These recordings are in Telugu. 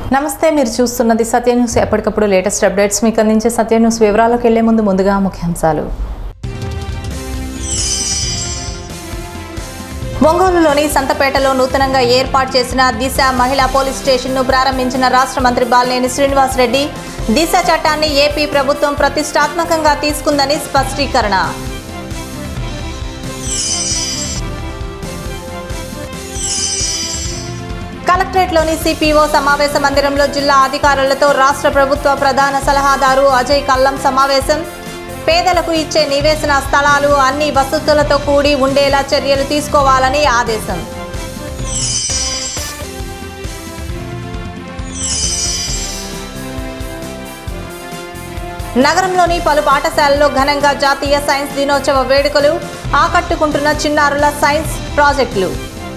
నమస్తే మీరు చూస్తున్నది సత్య న్యూస్ ఎప్పటికప్పుడు లేటెస్ట్ అప్డేట్స్ మీకు అందించే సత్య న్యూస్ వివరాలకు వెళ్లే ముందు ముందుగా ముఖ్యాంశాలు ఒంగోలులోని సంతపేటలో నూతనంగా ఏర్పాటు చేసిన దిశ మహిళా పోలీస్ స్టేషన్ను ప్రారంభించిన రాష్ట్ర మంత్రి బాలినేని శ్రీనివాస్ రెడ్డి దిశ చట్టాన్ని ఏపీ ప్రభుత్వం ప్రతిష్టాత్మకంగా తీసుకుందని స్పష్టీకరణ కలెక్టరేట్లోని సిపిఓ సమావేశ మందిరంలో జిల్లా అధికారులతో రాష్ట్ర ప్రభుత్వ ప్రధాన సలహాదారు అజయ్ కల్లం సమావేశం పేదలకు ఇచ్చే నివేశన స్థలాలు అన్ని వసతులతో కూడి ఉండేలా చర్యలు తీసుకోవాలని ఆదేశం నగరంలోని పలు పాఠశాలల్లో ఘనంగా జాతీయ సైన్స్ దినోత్సవ వేడుకలు ఆకట్టుకుంటున్న చిన్నారుల సైన్స్ ప్రాజెక్టులు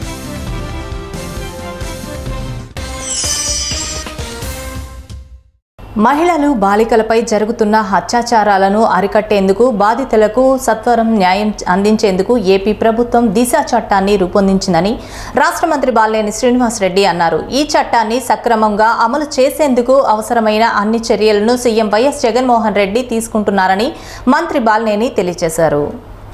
మహిళలు బాలికలపై జరుగుతున్న అత్యాచారాలను అరికట్టేందుకు బాధితులకు సత్వరం న్యాయం అందించేందుకు ఏపీ ప్రభుత్వం దిశ చట్టాన్ని రూపొందించిందని రాష్ట్ర మంత్రి బాలినేని శ్రీనివాసరెడ్డి అన్నారు ఈ చట్టాన్ని సక్రమంగా అమలు చేసేందుకు అవసరమైన అన్ని చర్యలను సీఎం వైఎస్ జగన్మోహన్ రెడ్డి తీసుకుంటున్నారని మంత్రి బాలినేని తెలియజేశారు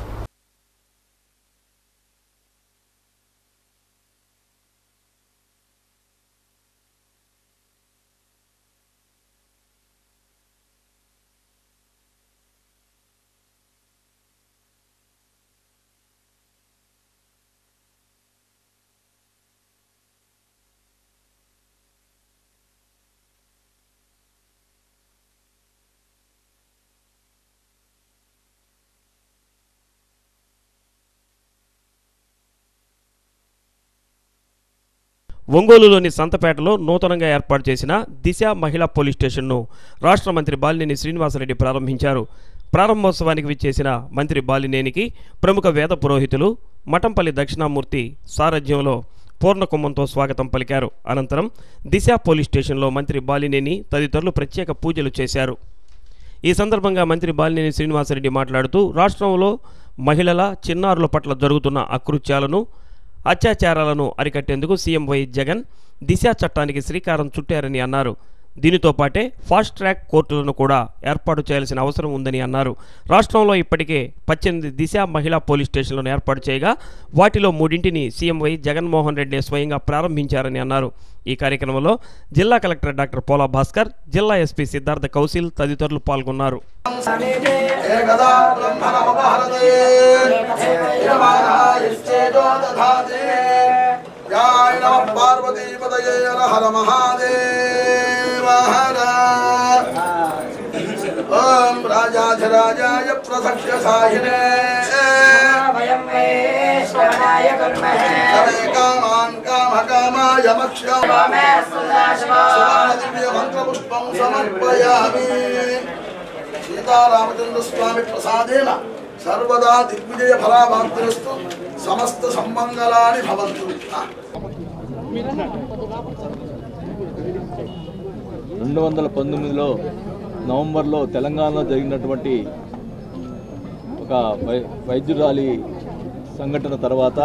ఒంగోలులోని సంతపేటలో నూతనంగా ఏర్పాటు చేసిన దిశ మహిళా పోలీస్ స్టేషన్ను రాష్ట్ర మంత్రి బాలినేని శ్రీనివాసరెడ్డి ప్రారంభించారు ప్రారంభోత్సవానికి విచ్చేసిన మంత్రి బాలినేనికి ప్రముఖ వేద పురోహితులు మఠంపల్లి దక్షిణామూర్తి సారథ్యంలో పూర్ణకుంభంతో స్వాగతం పలికారు అనంతరం దిశ పోలీస్ స్టేషన్లో మంత్రి బాలినేని తదితరులు ప్రత్యేక పూజలు చేశారు ఈ సందర్భంగా మంత్రి బాలినేని శ్రీనివాసరెడ్డి మాట్లాడుతూ రాష్ట్రంలో మహిళల చిన్నారుల పట్ల జరుగుతున్న అకృత్యాలను అత్యాచారాలను అరికట్టేందుకు సీఎం వై జగన్ దిశ చట్టానికి శ్రీకారం చుట్టారని అన్నారు దీనితో పాటే ఫాస్ట్ ట్రాక్ కోర్టులను కూడా ఏర్పాటు చేయాల్సిన అవసరం ఉందని అన్నారు రాష్ట్రంలో ఇప్పటికే పద్దెనిమిది దిశ మహిళా పోలీస్ స్టేషన్లను ఏర్పాటు చేయగా వాటిలో మూడింటిని సీఎం వై జగన్మోహన్ రెడ్డి స్వయంగా ప్రారంభించారని అన్నారు ఈ కార్యక్రమంలో జిల్లా కలెక్టర్ డాక్టర్ పోలా భాస్కర్ జిల్లా ఎస్పీ సిద్ధార్థ కౌశిల్ తదితరులు పాల్గొన్నారు एकदा ब्रह्मणमुपहरते यमानायश्चेदो दधाते याय नमः पार्वतीपतये हर हर महादेव हर ॐ राजाधिराजाय प्रसक्ष्य साहिने वयं वै श्रवणाय कुर्महे हरे कामान् कामकामाय मक्ष्यम् मे सुदाशिवो दिव्यमन्त्रपुष्पं समर्पयामि సీతారామచంద్రస్వామి ప్రసాదేన సర్వదా దిగ్విజయ ఫలాభాంతిరస్తు సమస్త సంబంధలాని భవంతు రెండు వందల పంతొమ్మిదిలో నవంబర్లో తెలంగాణలో జరిగినటువంటి ఒక వై వైద్యురాలి సంఘటన తర్వాత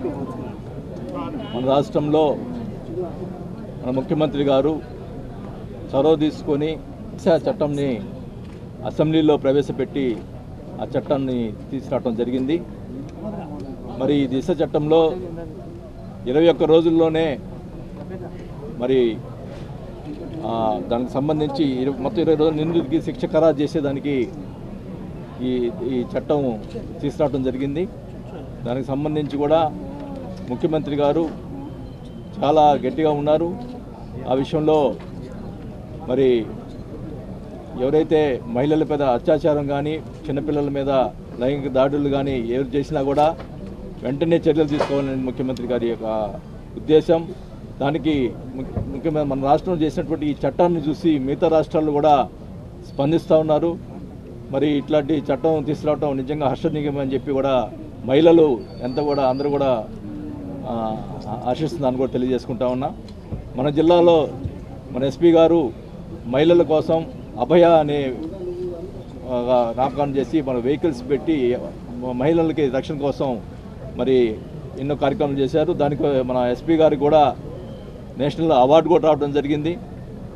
మన రాష్ట్రంలో మన ముఖ్యమంత్రి గారు చొరవ తీసుకొని దిశ చట్టంని అసెంబ్లీలో ప్రవేశపెట్టి ఆ చట్టాన్ని తీసుకురావడం జరిగింది మరి ఈ దిశ చట్టంలో ఇరవై ఒక్క రోజుల్లోనే మరి ఆ, దానికి సంబంధించి ఇరు- మొత్తం ఇరవై రోజులు నిందితుడికి శిక్ష ఖరారు చేసేదానికి ఈ ఈ చట్టం తీసుకురావడం జరిగింది దానికి సంబంధించి కూడా ముఖ్యమంత్రి గారు చాలా గట్టిగా ఉన్నారు ఆ విషయంలో మరి ఎవరైతే మహిళల మీద అత్యాచారం కానీ చిన్నపిల్లల మీద లైంగిక దాడులు కానీ ఎవరు చేసినా కూడా వెంటనే చర్యలు తీసుకోవాలని ముఖ్యమంత్రి గారి యొక్క ఉద్దేశం దానికి ముఖ్య- ముఖ్యమైన మన రాష్ట్రం చేసినటువంటి ఈ చట్టాన్ని చూసి మిగతా రాష్ట్రాలు కూడా స్పందిస్తూ ఉన్నారు మరి ఇట్లాంటి చట్టం తీసుకురావటం నిజంగా హర్షణీయం అని చెప్పి కూడా మహిళలు ఎంత కూడా అందరూ కూడా ఆ, ఆశిస్తున్నాను కూడా తెలియజేసుకుంటా ఉన్నా మన జిల్లాలో మన ఎస్పీ గారు మహిళల కోసం అభయ అనే ఆ, నామకరణం చేసి మన వెహికల్స్ పెట్టి మహిళలకి రక్షణ కోసం మరి ఎన్నో కార్యక్రమాలు చేశారు దానికి మన ఎస్పీ గారికి కూడా నేషనల్ అవార్డు కూడా రావడం జరిగింది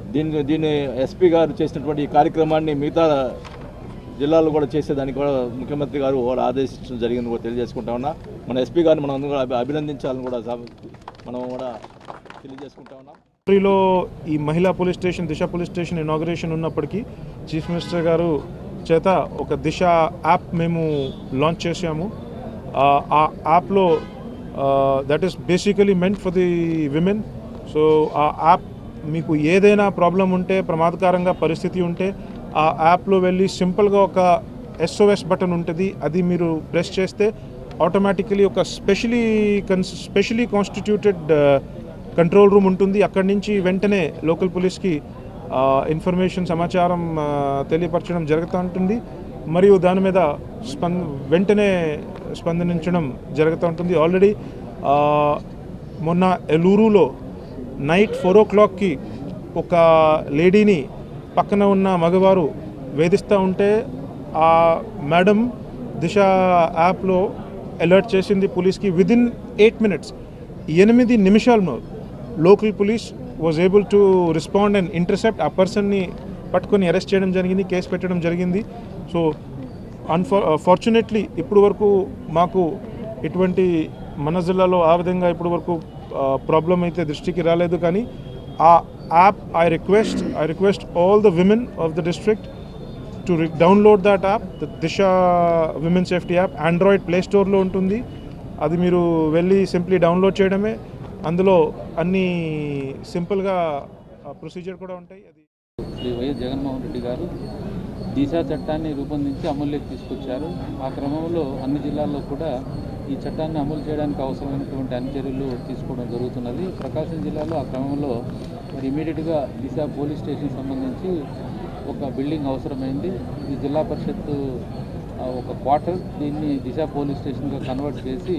దీన్ని దీన్ని ఎస్పీ గారు చేసినటువంటి ఈ కార్యక్రమాన్ని మిగతా జిల్లాలో కూడా చేసేదానికి కూడా ముఖ్యమంత్రి గారు కూడా ఆదేశించడం జరిగింది కూడా తెలియజేసుకుంటా ఉన్నా మన ఎస్పీ గారిని మనం అందరం కూడా అభి- అభినందించాలని కూడా సభ- మనం కూడా తెలియజేసుకుంటా ఉన్నాం ఫిబ్రవరిలో ఈ మహిళా police station Disha police station inauguration ఉన్నప్పటికీ చీఫ్ మినిస్టర్ గారు చేత ఒక దిశ యాప్ మేము లాంచ్ చేసాము ఆ, ఆ యాప్లో that is basically meant for the women so ఆ యాప్ మీకు ఏదైనా ప్రాబ్లం ఉంటే ప్రమాదకరంగా పరిస్థితి ఉంటే ఆ యాప్లో వెళ్ళి సింపుల్గా ఒక ఎస్ఓఎస్ బటన్ ఉంటుంది అది మీరు ప్రెస్ చేస్తే ఆటోమేటికలీ ఒక specially cons specially constituted control room ఉంటుంది అక్కడి నుంచి వెంటనే లోకల్ పోలీస్కి ఇన్ఫర్మేషన్ సమాచారం ఆ, తెలియపరచడం జరుగుతూ ఉంటుంది మరియు దాని మీద స్పంద వెంటనే స్పందించడం జరుగుతూ ఉంటుంది ఆల్రెడీ మొన్న ఎలూరులో నైట్ ఫోర్ ఓ క్లాక్కి ఒక లేడీని పక్కన ఉన్న మగవారు వేధిస్తూ ఉంటే ఆ మేడం దిశ యాప్లో అలర్ట్ చేసింది పోలీస్కి విదిన్ ఎయిట్ మినిట్స్ ఎనిమిది నిమిషాల్లో local police was able to respond and intercept ఆ పర్సన్ని పట్టుకొని అరెస్ట్ చేయడం జరిగింది కేసు పెట్టడం జరిగింది సో అన్ఫా ఫార్చునేట్లీ ఇప్పుడు వరకు మాకు ఇటువంటి మన జిల్లాలో ఆ విధంగా ఇప్పుడు వరకు ప్రాబ్లం అయితే దృష్టికి రాలేదు కానీ ఆ app I request I request all the women of the district to download that app the Disha women safety app Android play స్టోర్లో ఉంటుంది అది మీరు వెళ్ళి సింప్లీ డౌన్లోడ్ చేయడమే అందులో అన్ని సింపుల్గా ప్రొసీజర్ కూడా ఉంటాయి అది శ్రీ వైఎస్ జగన్మోహన్ రెడ్డి గారు దిశా చట్టాన్ని రూపొందించి అమల్లోకి తీసుకొచ్చారు ఆ క్రమంలో అన్ని జిల్లాల్లో కూడా ఈ చట్టాన్ని అమలు చేయడానికి అవసరమైనటువంటి అన్ని చర్యలు తీసుకోవడం జరుగుతున్నది ప్రకాశం జిల్లాలో ఆ క్రమంలో మరి ఇమీడియట్గా దిశ పోలీస్ స్టేషన్ సంబంధించి ఒక బిల్డింగ్ అవసరమైంది ఈ జిల్లా పరిషత్ ఆ, ఒక క్వార్టర్ దీన్ని దిశ పోలీస్ స్టేషన్గా కన్వర్ట్ చేసి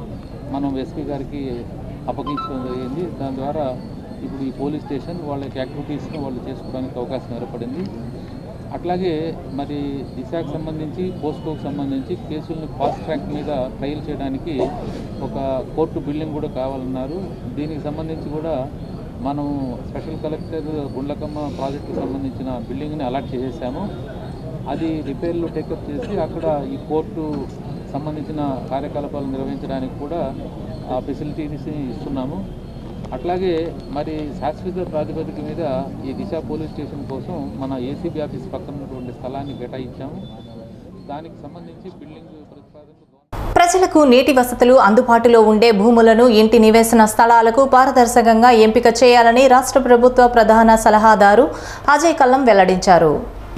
మనం ఎస్పీ గారికి అప్పగించడం జరిగింది దాని ద్వారా ఇప్పుడు ఈ పోలీస్ స్టేషన్ వాళ్ళ యొక్క యాక్టివిటీస్ని వాళ్ళు చేసుకోవడానికి అవకాశం ఏర్పడింది అట్లాగే మరి దిశకు సంబంధించి పోస్కోకు సంబంధించి కేసుల్ని ఫాస్ట్ ట్రాక్ మీద ట్రయల్ చేయడానికి ఒక కోర్టు బిల్డింగ్ కూడా కావాలన్నారు దీనికి సంబంధించి కూడా మనం స్పెషల్ కలెక్టర్ గుండ్లకమ్మ ప్రాజెక్టుకు సంబంధించిన బిల్డింగ్ని అలాట్ చేసేసాము అది రిపేర్లు టేకప్ చేసి అక్కడ ఈ కోర్టు సంబంధించిన కార్యకలాపాలు నిర్వహించడానికి కూడా ఆ ఫెసిలిటీస్ని ఇస్తున్నాము అట్లాగే మరి శాశ్వత ప్రాతిపదిక మీద ఈ దిశ పోలీస్ స్టేషన్ కోసం మన ఏసీబీ ఆఫీస్ పక్కన ఉన్నటువంటి స్థలాన్ని కేటాయించాము దానికి సంబంధించి బిల్డింగ్ ప్రతిపాదనలు ప్రజలకు నీటి వసతులు అందుబాటులో ఉండే భూములను ఇంటి నివేశన స్థలాలకు పారదర్శకంగా ఎంపిక చేయాలని రాష్ట్ర ప్రభుత్వ ప్రధాన సలహాదారు అజయ్ కల్లం వెల్లడించారు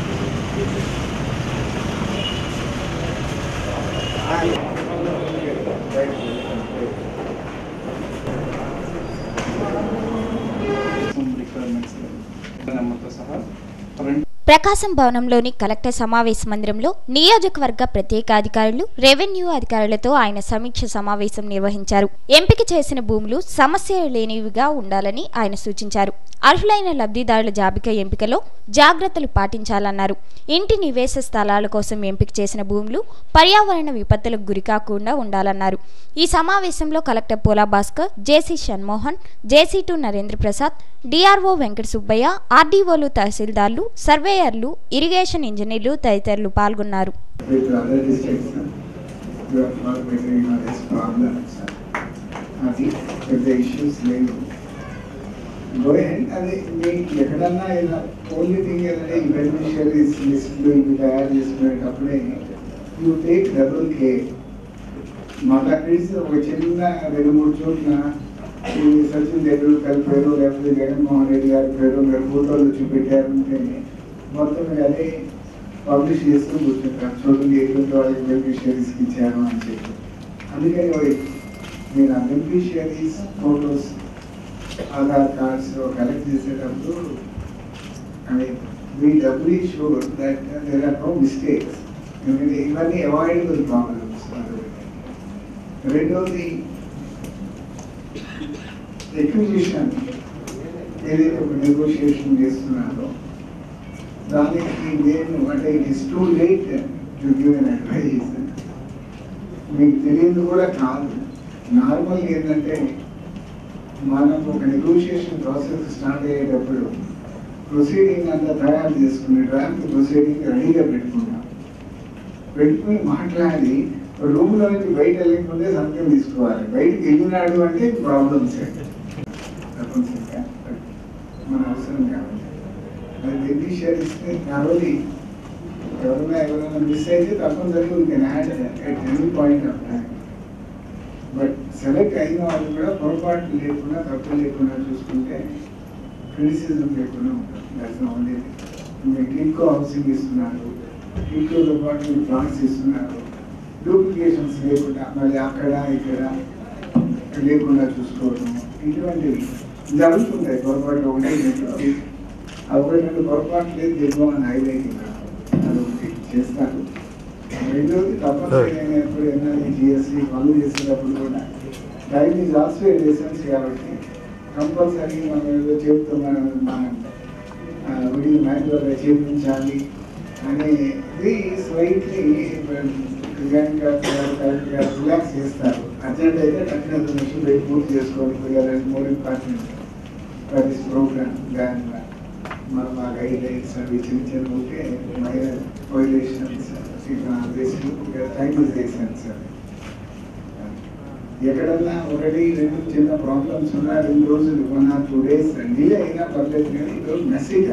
ప్రకాశం భవనంలోని కలెక్టర్ సమావేశ మందిరంలో నియోజకవర్గ ప్రత్యేక అధికారులు రెవెన్యూ అధికారులతో ఆయన సమీక్ష సమావేశం నిర్వహించారు ఎంపిక చేసిన భూములు సమస్యలు లేనివిగా ఉండాలని ఆయన సూచించారు అర్హులైన లబ్ధిదారుల జాబితా ఎంపికలో జాగ్రత్తలు పాటించాలన్నారు ఇంటి నివేశ స్థలాల కోసం ఎంపిక చేసిన భూములు పర్యావరణ విపత్తులకు గురికాకుండా ఉండాలన్నారు ఈ సమావేశంలో collector Pola Bhaskar JC Shanmohan JC two Narendra Prasad DRO Venkata Subbaiah ఆర్డీఓలు తహసీల్దార్లు సర్వేయర్లు ఇరిగేషన్ ఇంజనీర్లు తదితరులు పాల్గొన్నారు with other districts, sir. you are not making this problem, sir. అది పెద్ద ఇష్యూస్ లేవు గో అది మీకు ఎక్కడన్నా ఇలా ఓన్లీ థింగ్ ఏంటంటే ఈ బెనిఫిషియరీస్ లిస్టులు ఇవి తయారు చేసుకునేటప్పుడే యూ టేక్ డబుల్ కేర్ మాకు అక్కడి నుంచి ఒక చిన్న రెండు మూడు చోట్ల ఈ సచిన్ టెండూల్కర్ పేరు లేకపోతే జగన్మోహన్ రెడ్డి గారి పేరు మీరు ఫోటోలు చూపెట్టారంటే మొత్తం మీద అదే పబ్లిష్ చేస్తూ కూర్చుంటారు చూడండి ఎటువంటి వాళ్ళకి బెనిఫిషియరీస్కి ఇచ్చారు అని చెప్పి అందుకని ఓ- మీరు ఆ beneficiaries photos Aadhaar cards collect చేసేటప్పుడు ఐ మీ doubly sure that there are no mistakes ఎందుకంటే ఇవన్నీ అవాయిడబుల్ ప్రాబ్లమ్స్ రెండోది ఎక్విజిషన్ ఏదైతే ఒక నెగోషియేషన్ చేస్తున్నారో దానికి నేను అంటే it is too late to give an advice మీకు తెలియదు కూడా కాదు నార్మల్ ఏంటంటే మనం ఒక నెగోషియేషన్ ప్రాసెస్ స్టార్ట్ అయ్యేటప్పుడు ప్రొసీడింగ్ అంతా తయారు చేసుకుని డ్రాఫ్ట్ ప్రొసీడింగ్ రెడీగా పెట్టుకున్నాం పెట్టుకుని మాట్లాడి రూమ్ లో నుంచి బయట వెళ్ళకముందే సంతకం తీసుకోవాలి బయటికి వెళ్ళినాడు అంటే ప్రాబ్లమ్స్ తప్పనిసరిగా మన అవసరం కాబట్టి అది బెనిఫిషియరీస్ కావాలి ఎవరైనా ఎవరైనా మిస్ అయితే తప్పనిసరిగా we can add at any point of time but select అయిన వాళ్ళు కూడా పొరపాటు లేకుండా తప్పు లేకుండా చూసుకుంటే క్రిటిసిజం లేకుండా ఉంటుంది దట్స్ ఓన్లీ మీకు ఇంకో హౌసింగ్ ఇస్తున్నారు ఇంకోతో పాటు మీరు ప్లాట్స్ ఇస్తున్నారు డూప్లికేషన్స్ లేకుండా మళ్ళీ అక్కడ ఇక్కడ లేకుండా చూసుకోవడం ఇటువంటివి జరుగుతుంటాయి పొరపాటు ఒకటి రెండు ఆ ఒకటి రెండు పొరపాటు లేదు దిగువని హైలైటింగ్ అదొకటి చేస్తారు రెండోది తప్పనిసరిగా నేను ఎప్పుడు ఎన్ఆర్ఈ జిఎస్సి పనులు చేసేటప్పుడు కూడా టైం ఈజ్ ఆల్సో ఎసెన్స్ కాబట్టి కంపల్సరీ మనం ఏదో చెప్తున్నాం మనం వీడియో మ్యాన్యువల్గా చేయించాలి అనేది స్లైట్లీ రిలాక్స్ చేస్తారు అర్జెంట్ అయితే టక్కిన నిమిషం రేపు పూర్తి చేసుకోవాలి రెండు మూడు ఇంపార్టెంట్ ఫర్ దిస్ ప్రోగ్రామ్ దాని మనం ఆ గైడ్ లైన్స్ అవి చిన్న చిన్న ఉంటే minor violations time is essence ఎక్కడన్నా ఒకటి రెండు చిన్న ప్రాబ్లమ్స్ ఉన్నా రెండు రోజులు one or two days delay అయినా పర్లేదు కానీ ఈరోజు మెసేజ్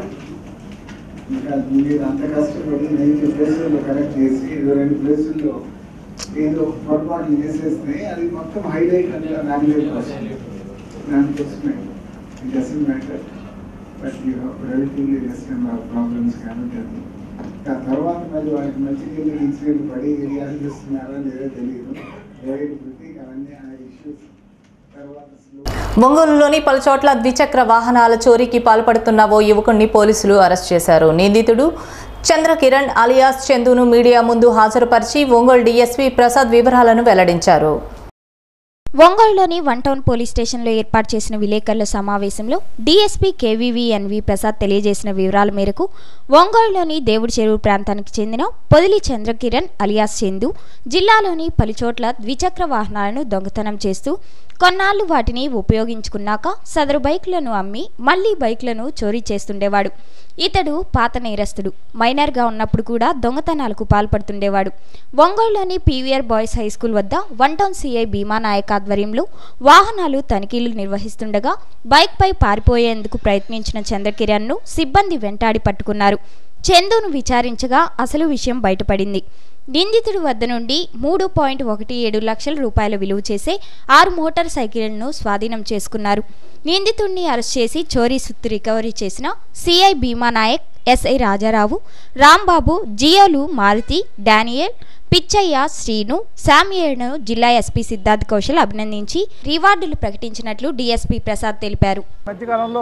ఇంకా మీరు అంత కష్టపడి నైన్టీ ప్లేసుల్లో కరెక్ట్ చేసి ఏదో రెండు ప్లేసుల్లో ఏదో పొరపాట్లు చేసేస్తే అది మొత్తం హైలైట్ అంటే నాలుగైదు వస్తుంది దానికోసమే it doesn't matter but you relatively less number problems కాబట్టి అది ఆ తర్వాత మళ్ళీ వాళ్ళకి మంచి కింద ఇన్సిడెంట్ పడి ఏరియాలు చేస్తున్నారా లేదో తెలియదు వేరే వృత్తి అవన్నీ ఆ ఇష్యూస్ తర్వాత slow- ఒంగోలులోని పలు చోట్ల ద్విచక్ర వాహనాల చోరీకి పాల్పడుతున్న ఓ యువకుడిని పోలీసులు అరెస్ట్ చేశారు నిందితుడు చంద్రకిరణ్ అలియాస్ చందును మీడియా ముందు హాజరుపరిచి ఒంగోలు డీఎస్పీ ప్రసాద్ వివరాలను వెల్లడించారు ఒంగోలులోని వన్ టౌన్ పోలీస్ స్టేషన్లో ఏర్పాటు చేసిన విలేకరుల సమావేశంలో డీఎస్పీ కేవీవీఎన్వి ప్రసాద్ తెలియజేసిన వివరాల మేరకు ఒంగోలులోని దేవుడి చెరువు ప్రాంతానికి చెందిన పొదిలి చంద్రకిరణ్ అలియాస్ చందు జిల్లాలోని పలుచోట్ల ద్విచక్ర వాహనాలను దొంగతనం చేస్తూ కొన్నాళ్లు వాటిని ఉపయోగించుకున్నాక సదరు బైకులను అమ్మి మళ్లీ బైకులను చోరీ చేస్తుండేవాడు ఇతడు పాత నేరస్తుడు మైనర్గా ఉన్నప్పుడు కూడా దొంగతనాలకు పాల్పడుతుండేవాడు ఒంగోలులోని పీవీఆర్ బాయ్స్ హై స్కూల్ వద్ద one town CI Bhima Naik ఆధ్వర్యంలో వాహనాలు తనిఖీలు నిర్వహిస్తుండగా బైక్పై పారిపోయేందుకు ప్రయత్నించిన చంద్రకిరణ్ను సిబ్బంది వెంటాడి పట్టుకున్నారు చందును విచారించగా అసలు విషయం బయటపడింది నిందితుడి వద్ద నుండి మూడు పాయింట్ ఒకటి ఏడు లక్షల రూపాయల విలువ చేసే ఆరు మోటార్ సైకిళ్లను స్వాధీనం చేసుకున్నారు నిందితుడిని అరెస్ట్ చేసి చోరీ సుత్తు రికవరీ చేసిన సిఐ భీమా నాయక్ ఎస్ఐ రాజారావు రాంబాబు జియోలు మారుతి డానియల్ పిచ్చయ్య శ్రీను శామ్యేళ్ను జిల్లా ఎస్పీ సిద్ధార్థ్ కౌశల్ అభినందించి రివార్డులు ప్రకటించినట్లు డీఎస్పీ ప్రసాద్ తెలిపారు మధ్యకాలంలో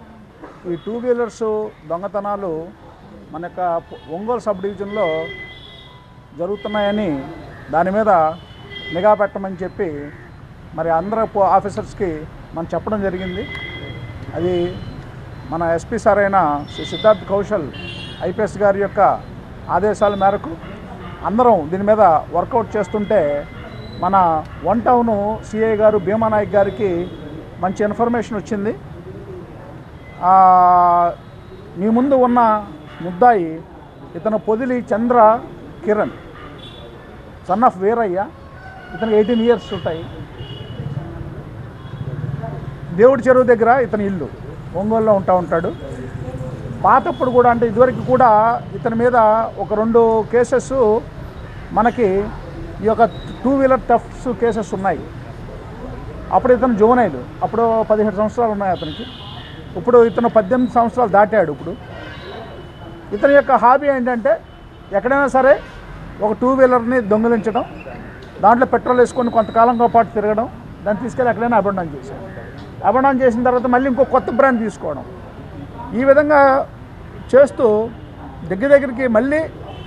ఈ టూ వీలర్స్ దొంగతనాలు మన యొక్క ఒంగోలు సబ్ డివిజన్లో జరుగుతున్నాయని దాని మీద నిఘా పెట్టమని చెప్పి మరి అందరు పో- ఆఫీసర్స్కి మనం చెప్పడం జరిగింది అది మన ఎస్పీ సార్ అయిన శ్రీ సిద్ధార్థ్ కౌశల్ ఐపీఎస్ గారి యొక్క ఆదేశాల మేరకు అందరం దీని మీద వర్కౌట్ చేస్తుంటే మన వన్ టౌన్ సిఐ గారు భీమా నాయక్ గారికి మంచి ఇన్ఫర్మేషన్ వచ్చింది ఆ, మీ ముందు ఉన్న ముద్దాయి ఇతను పొదిలి చంద్ర కిరణ్ సన్ ఆఫ్ వీరయ్య ఇతనికి ఎయిటీన్ ఇయర్స్ ఉంటాయి దేవుడి చెరువు దగ్గర ఇతని ఇల్లు ఒంగోలులో ఉంటా ఉంటాడు పాతప్పుడు కూడా అంటే ఇదివరకు కూడా ఇతని మీద ఒక రెండు కేసెస్ మనకి ఈ యొక్క టూ వీలర్ టఫ్స్ కేసెస్ ఉన్నాయి అప్పుడు ఇతను జోనైలు అప్పుడు పదిహేడు సంవత్సరాలు ఉన్నాయి అతనికి ఇప్పుడు ఇతను పద్దెనిమిది సంవత్సరాలు దాటాడు ఇప్పుడు ఇతని యొక్క హాబీ ఏంటంటే ఎక్కడైనా సరే ఒక టూ వీలర్ని దొంగిలించడం దాంట్లో పెట్రోల్ వేసుకొని కొంతకాలంతో పాటు తిరగడం దాన్ని తీసుకెళ్ళి ఎక్కడైనా అబండన్ చేశాడు అబండన్ చేసిన తర్వాత మళ్ళీ ఇంకో కొత్త బ్రాండ్ తీసుకోవడం ఈ విధంగా చేస్తూ దగ్గర దగ్గరికి మళ్ళీ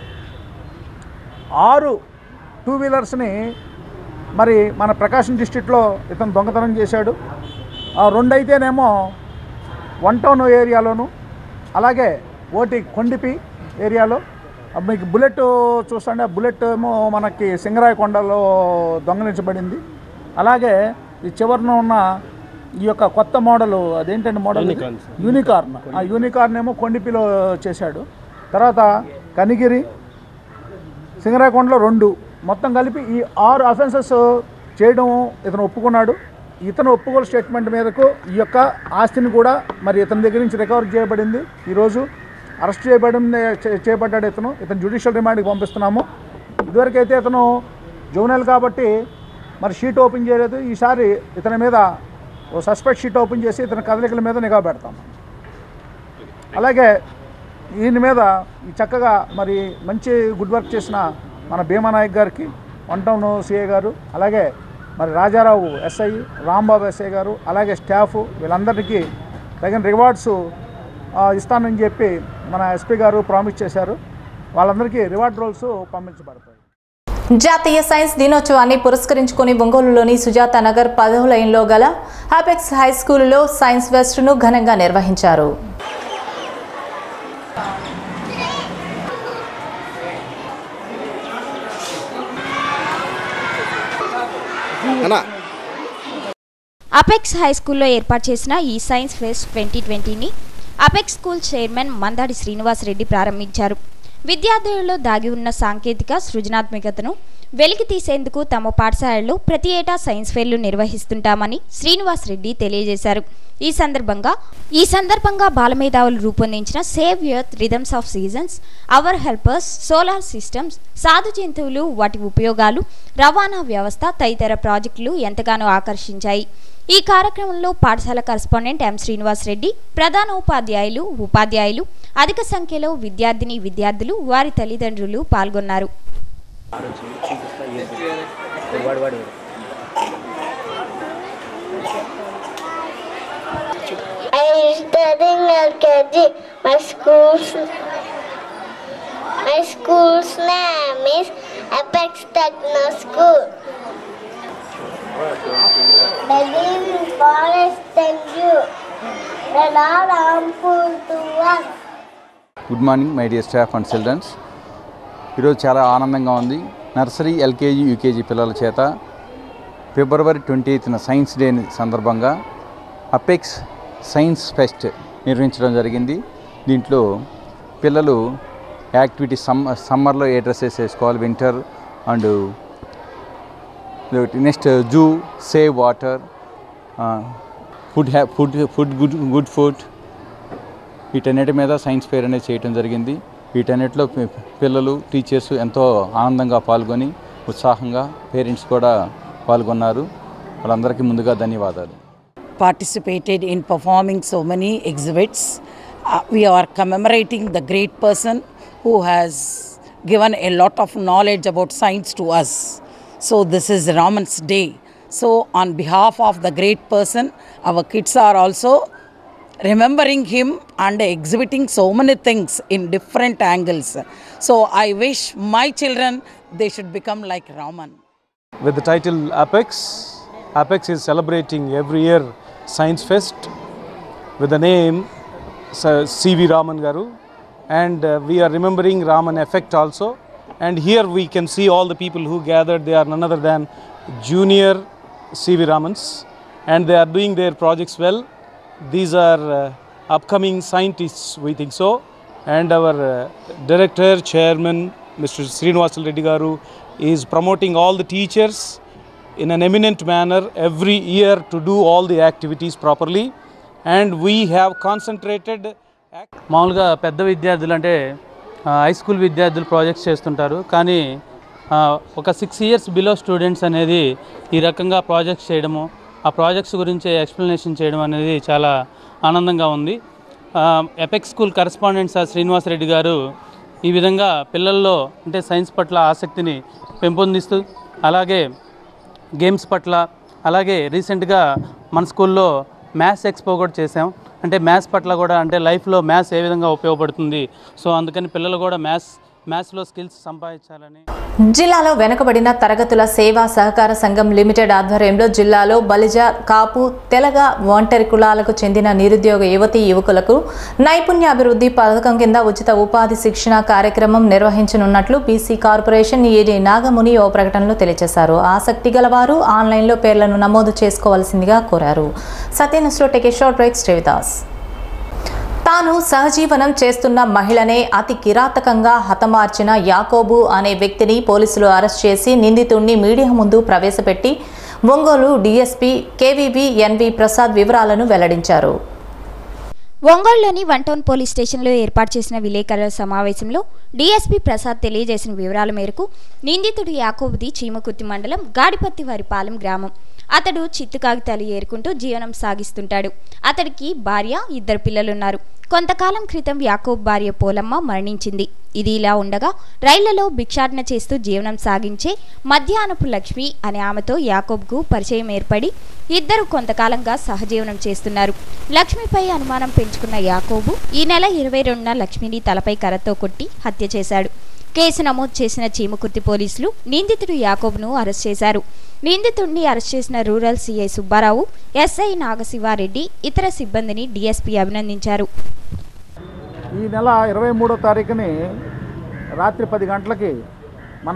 ఆరు టూ వీలర్స్ని మరి మన ప్రకాశం డిస్టిక్లో ఇతను దొంగతనం చేశాడు ఆ రెండు అయితేనేమో వన్ టౌన్ ఏరియాలోను అలాగే ఓటి కొండిపి ఏరియాలో ఆ మీకు బుల్లెట్ చూస్తుంటే ఆ బుల్లెట్ ఏమో మనకి సింగరాయ కొండలో దొంగలించబడింది అలాగే ఈ చివరన ఉన్న ఈ యొక్క కొత్త మోడల్ అదేంటండి మోడల్ ఇది? యూనికార్న్ ఆ యూనికార్న్ ఏమో కొండిపిలో చేశాడు తర్వాత కనిగిరి సింగరాకొండలో రెండు మొత్తం కలిపి ఈ ఆరు అఫెన్సెస్ చేయడం ఇతను ఒప్పుకున్నాడు ఇతను ఒప్పుకోలు స్టేట్మెంట్ మీదకు ఈ యొక్క ఆస్తిని కూడా మరి ఇతని దగ్గర నుంచి రికవర్ చేయబడింది ఈరోజు అరెస్ట్ చేయబడింది చే- చేయబడ్డాడు ఇతను ఇతను జ్యుడిషియల్ రిమాండ్కి పంపిస్తున్నాము ఇదివరకైతే ఇతను జూనల్ కాబట్టి మరి షీట్ ఓపెన్ చేయలేదు ఈసారి ఇతని మీద ఓ సస్పెక్ట్ షీట్ ఓపెన్ చేసి ఇతని కదలికల మీద నిఘా పెడతాం అలాగే ఈయన మీద ఈ చక్కగా మరి మంచి గుడ్ వర్క్ చేసిన మన భీమా నాయక్ గారికి వన్ టౌన్ సిఐ గారు అలాగే మరి రాజారావు ఎస్ఐ రాంబాబు ఎస్ఐ గారు అలాగే స్టాఫ్ వీళ్ళందరికీ తగిన రివార్డ్స్ ఆ, ఇస్తానని చెప్పి మన ఎస్పీ గారు ప్రామిస్ చేశారు వాళ్ళందరికీ రివార్డ్ రోల్స్ పంపించబడతాయి జాతీయ సైన్స్ దినోత్సవాన్ని పురస్కరించుకుని ఒంగోలులోని సుజాత నగర్ పదవ లైన్లో గల హాపెక్స్ హై స్కూలులో సైన్స్ ఫెస్ట్ను ఘనంగా నిర్వహించారు అపెక్స్ హై స్కూల్లో ఏర్పాటు చేసిన ఈ సైన్స్ ఫెస్ట్ ట్వంటీ ట్వంటీని Apex school chairman Mandadi Srinivas Reddy ప్రారంభించారు విద్యార్థులలో దాగి ఉన్న సాంకేతిక సృజనాత్మకతను వెలికి తీసేందుకు తమ పాఠశాలలో ప్రతి ఏటా సైన్స్ ఫెయిర్లు నిర్వహిస్తుంటామని శ్రీనివాస్ రెడ్డి తెలియజేశారు ఈ సందర్భంగా ఈ సందర్భంగా బాలమేధావులు రూపొందించిన save earth rhythms of seasons our helpers solar systems సాధు జంతువులు వాటి ఉపయోగాలు రవాణా వ్యవస్థ తదితర ప్రాజెక్టులు ఎంతగానో ఆకర్షించాయి ఈ కార్యక్రమంలో పాఠశాల కరస్పాండెంట్ ఎం శ్రీనివాస్ రెడ్డి ప్రధాన ఉపాధ్యాయులు ఉపాధ్యాయులు అధిక సంఖ్యలో విద్యార్థిని విద్యార్థులు వారి తల్లిదండ్రులు పాల్గొన్నారు I studying LKG. My school's my school's name is Apex Techno School. They live in forest and you. They are harmful to us. Good morning my dear staff and children's ఈరోజు చాలా ఆనందంగా ఉంది నర్సరీ ఎల్కేజీ యూకేజీ పిల్లల చేత ఫిబ్రవరి ట్వంటీ ఎయిత్న సైన్స్ డే సందర్భంగా అపెక్స్ సైన్స్ ఫెస్ట్ నిర్వహించడం జరిగింది దీంట్లో పిల్లలు యాక్టివిటీ సమ్ సమ్మర్లో ఏ డ్రెస్సెస్ వేసుకోవాలి వింటర్ అండ్ నెక్స్ట్ జూ సేవ్ వాటర్ ఫుడ్ హ్యా food food good good food వీటన్నిటి మీద సైన్స్ ఫేర్ అనేది చేయటం జరిగింది వీటన్నిటిలో పి- పిల్లలు టీచర్స్ ఎంతో ఆనందంగా పాల్గొని ఉత్సాహంగా పేరెంట్స్ కూడా పాల్గొన్నారు వాళ్ళందరికీ ముందుగా ధన్యవాదాలు participated in performing so many exhibits. Uh, we are commemorating the great person who has given a lot of knowledge about science to us. So, this is Raman's Day. So, on behalf of the great person, our kids are also remembering him and exhibiting so many things in different angles. So, I wish my children they should become like Raman. with the title Apex. Apex is celebrating every year Science Fest with the name Sa- C.V. Raman Garu, and uh, we are remembering Raman effect also. And here we can see all the people who gathered. They are none other than junior C.V. Ramans, and they are doing their projects well. These are uh, upcoming scientists, we think so. And our uh, director, chairman, Mr. Srinivasal Reddy Garu, is promoting all the teachers in an eminent manner every year to do all the activities properly. And we have concentrated. మామూలుగా పెద్ద విద్యార్థులు అంటే ఆ, హై స్కూల్ విద్యార్థులు ప్రాజెక్ట్స్ చేస్తుంటారు కానీ ఆ, ఒక సిక్స్ ఇయర్స్ బిలో స్టూడెంట్స్ అనేది ఈ రకంగా ప్రాజెక్ట్స్ చేయడము ఆ ప్రాజెక్ట్స్ గురించి ఎక్స్ప్లెనేషన్ చేయడం అనేది చాలా ఆనందంగా ఉంది ఆ, Apex school correspondent sir Srinivasareddy garu ఈ విధంగా పిల్లల్లో అంటే సైన్స్ పట్ల ఆసక్తిని పెంపొందిస్తూ అలాగే గేమ్స్ పట్ల అలాగే రీసెంట్గా మన స్కూల్లో మ్యాథ్స్ ఎక్స్పో కూడా చేసాం అంటే మ్యాథ్స్ పట్ల కూడా అంటే లైఫ్లో మ్యాథ్స్ ఏ విధంగా ఉపయోగపడుతుంది సో అందుకని పిల్లలు కూడా మ్యాథ్స్ మ్యాథ్స్లో స్కిల్స్ సంపాదించాలని జిల్లాలో వెనుకబడిన తరగతుల సేవా సహకార సంఘం లిమిటెడ్ ఆధ్వర్యంలో జిల్లాలో బలిజ కాపు తెలగ ఒంటరి కులాలకు చెందిన నిరుద్యోగ యువతీ యువకులకు నైపుణ్యాభివృద్ధి పథకం కింద ఉచిత ఉపాధి శిక్షణ కార్యక్రమం నిర్వహించనున్నట్లు బీసీ కార్పొరేషన్ ఈడీ నాగముని ఓ ప్రకటనలో తెలియజేశారు ఆసక్తి గలవారు ఆన్లైన్లో పేర్లను నమోదు చేసుకోవాల్సిందిగా కోరారు సత్యనుస్లో టెక్ షార్ట్ బ్రేక్ శ్రీవిదాస్ తాను సహజీవనం చేస్తున్న మహిళనే అతి కిరాతకంగా హతమార్చిన యాకోబు అనే వ్యక్తిని పోలీసులు అరెస్ట్ చేసి నిందితుడిని మీడియా ముందు ప్రవేశపెట్టి Ongole DSP KVB NV Prasad వివరాలను వెల్లడించారు ఒంగోలులోని వన్ టౌన్ పోలీస్ స్టేషన్లో ఏర్పాటు చేసిన విలేకరుల సమావేశంలో డీఎస్పీ ప్రసాద్ తెలియజేసిన వివరాల మేరకు నిందితుడు యాకోబుది చీమకుర్తి మండలం గాడిపత్తి వారిపాలెం గ్రామం అతడు చిత్తు కాగితాలు ఏరుకుంటూ జీవనం సాగిస్తుంటాడు అతడికి భార్య ఇద్దరు పిల్లలున్నారు కొంతకాలం క్రితం యాకోబ్ భార్య పోలమ్మ మరణించింది ఇది ఇలా ఉండగా రైళ్లలో భిక్షాటన చేస్తూ జీవనం సాగించే మధ్యాహ్నపు లక్ష్మి అనే ఆమెతో యాకోబ్కు పరిచయం ఏర్పడి ఇద్దరు కొంతకాలంగా సహజీవనం చేస్తున్నారు లక్ష్మిపై అనుమానం పెంచుకున్న యాకోబు ఈ నెల ఇరవై రెండున లక్ష్మిని తలపై కర్రతో కొట్టి హత్య చేశాడు కేసు నమోదు చేసిన చీమకుర్తి పోలీసులు నిందితుడు యాకోబ్ను అరెస్ట్ చేశారు నిందితుడిని అరెస్ట్ చేసిన rural CI Subbarao SI Nagasivareddy ఇతర సిబ్బందిని డీఎస్పీ అభినందించారు ఈ నెల ఇరవై మూడో తారీఖుని రాత్రి పది గంటలకి మన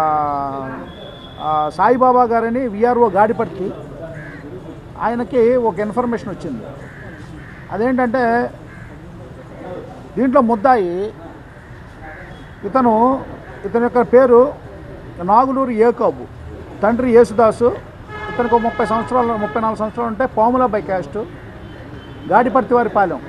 ఆ, సాయిబాబా గారని విఆర్ఓ గాడిపట్టి ఆయనకి ఒక ఇన్ఫర్మేషన్ వచ్చింది అదేంటంటే దీంట్లో ముద్దాయి ఇతను ఇతని యొక్క పేరు నాగులూరు ఏకోబు తండ్రి యేసుదాసు ఇతనికి ఒక ముప్పై సంవత్సరాలు ముప్పై నాలుగు సంవత్సరాలు ఉంటే పాముల బై క్యాస్ట్ గాడిపర్తి వారి పాలెం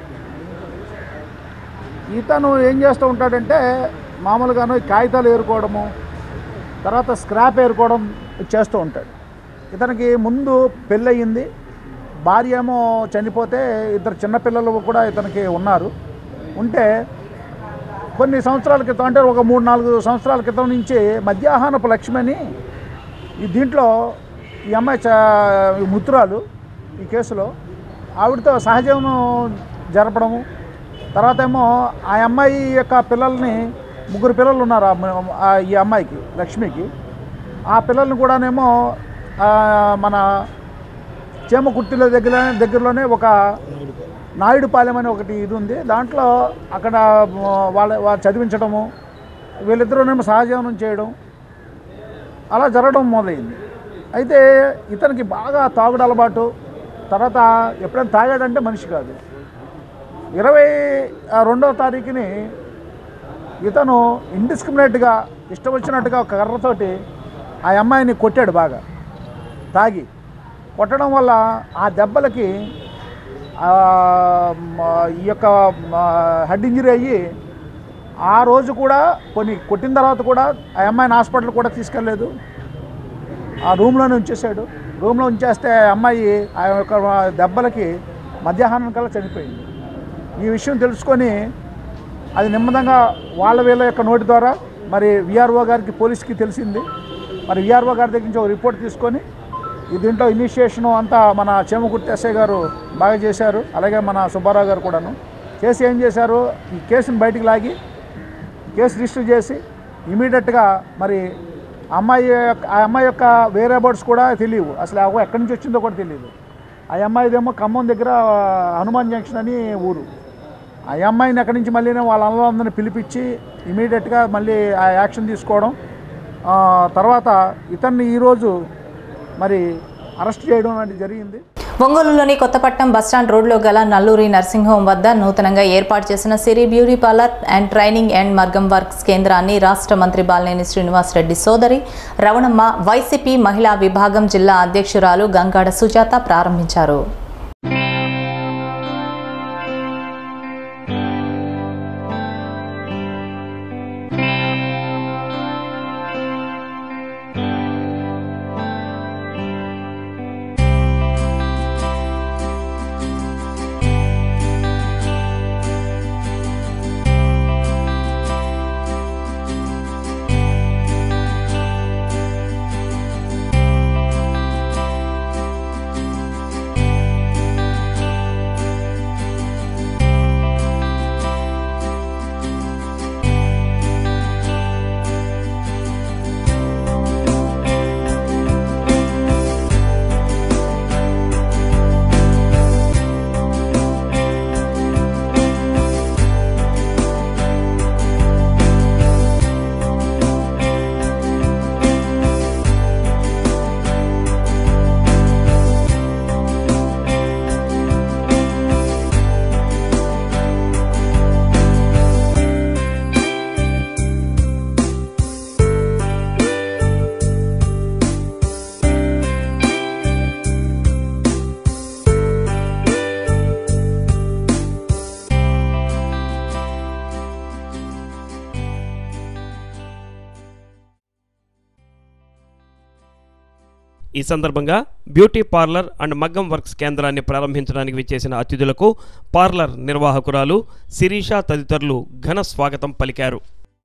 ఇతను ఏం చేస్తూ ఉంటాడంటే మామూలుగాను ఈ కాగితాలు ఏరుకోవడము తర్వాత స్క్రాప్ ఏరుకోవడం చేస్తూ ఉంటాడు ఇతనికి ముందు పెళ్ళయింది భార్య ఏమో చనిపోతే ఇద్దరు చిన్నపిల్లలు కూడా ఇతనికి ఉన్నారు ఉంటే కొన్ని సంవత్సరాల క్రితం అంటే ఒక మూడు నాలుగు సంవత్సరాల క్రితం నుంచి మధ్యాహ్నపు లక్ష్మి అని ఈ దీంట్లో ఈ అమ్మాయి చా ఈ ముత్తురాలు ఈ కేసులో ఆవిడతో సహజీవనం జరపడము తర్వాత ఏమో ఆ అమ్మాయి యొక్క పిల్లల్ని ముగ్గురు పిల్లలు ఉన్నారు ఆ అమ్మ- ఆ ఈ అమ్మాయికి లక్ష్మికి ఆ పిల్లల్ని కూడానేమో ఆ, మన చేమకుర్తిలో దగ్గర దగ్గరలోనే ఒక నాయుడుపాలెం అని ఒకటి ఇది ఉంది దాంట్లో అక్కడ ఆ, వాళ్ళ వాళ్ళు చదివించడము వీళ్ళిద్దరూనేమో సహజీవనం చేయడం అలా జరగడం మొదలైంది అయితే ఇతనికి బాగా తాగుడు అలవాటు తర్వాత ఎప్పుడైనా తాగాడంటే మనిషి కాదు ఇరవై ఆ, రెండవ తారీఖుని ఇతను ఇండిస్క్రిమినేట్గా ఇష్టం వచ్చినట్టుగా ఒక కర్రతోటి ఆ అమ్మాయిని కొట్టాడు బాగా తాగి కొట్టడం వల్ల ఆ దెబ్బలకి ఆ, మ- ఈ యొక్క హెడ్ ఇంజరీ అయ్యి ఆ రోజు కూడా కొన్ని కొట్టిన తర్వాత కూడా ఆ అమ్మాయిని హాస్పిటల్ కూడా తీసుకెళ్ళలేదు ఆ రూమ్లోనే ఉంచేశాడు రూమ్లో ఉంచేస్తే ఆ అమ్మాయి ఆ యొక్క దెబ్బలకి మధ్యాహ్నం కల్లా చనిపోయింది ఈ విషయం తెలుసుకొని అది నెమ్మదంగా వాళ్ళ వీళ్ళ యొక్క నోటి ద్వారా మరి విఆర్ఓ గారికి పోలీస్కి తెలిసింది మరి విఆర్ఓ గారి దగ్గర నుంచి ఒక రిపోర్ట్ తీసుకొని ఈ దీంట్లో ఇనిషియేషను అంతా మన చేమకుర్తి ఎస్ఐ గారు బాగా చేశారు అలాగే మన సుబ్బారావు గారు కూడాను చేసి ఏం చేశారు ఈ కేసుని బయటికి లాగి కేసు రిజిస్టర్ చేసి ఇమీడియట్గా మరి అమ్మాయి యొక్క ఆ అమ్మాయి యొక్క వేరే బర్డ్స్ కూడా తెలియవు అసలు ఆ అమ్మాయి ఎక్కడి నుంచి వచ్చిందో కూడా తెలియదు ఆ అమ్మాయిదేమో ఖమ్మం దగ్గర హనుమాన్ జంక్షన్ అని ఊరు ఆ అమ్మాయిని ఎక్కడి నుంచి మళ్ళీ వాళ్ళ అందరిని పిలిపించి ఇమీడియట్గా మళ్ళీ ఆ యాక్షన్ తీసుకోవడం ఆ, తర్వాత ఇతన్ని ఈరోజు మరి అరెస్ట్ చేయడం అనేది జరిగింది ఒంగోలులోని కొత్తపట్నం బస్టాండ్ రోడ్లో గల నల్లూరి నర్సింగ్ హోం వద్ద నూతనంగా ఏర్పాటు చేసిన Siri beauty parlour and training and మర్గం వర్క్స్ కేంద్రాన్ని రాష్ట్ర మంత్రి బాలినేని శ్రీనివాసరెడ్డి సోదరి రవణమ్మ వైసీపీ మహిళా విభాగం జిల్లా అధ్యక్షురాలు గంగాడ సుజాత ప్రారంభించారు Thank ఈ సందర్భంగా బ్యూటీ పార్లర్ అండ్ మగ్గం వర్క్స్ కేంద్రాన్ని ప్రారంభించడానికి విచ్చేసిన అతిథులకు పార్లర్ నిర్వాహకురాలు శిరీష తదితరులు ఘన స్వాగతం పలికారు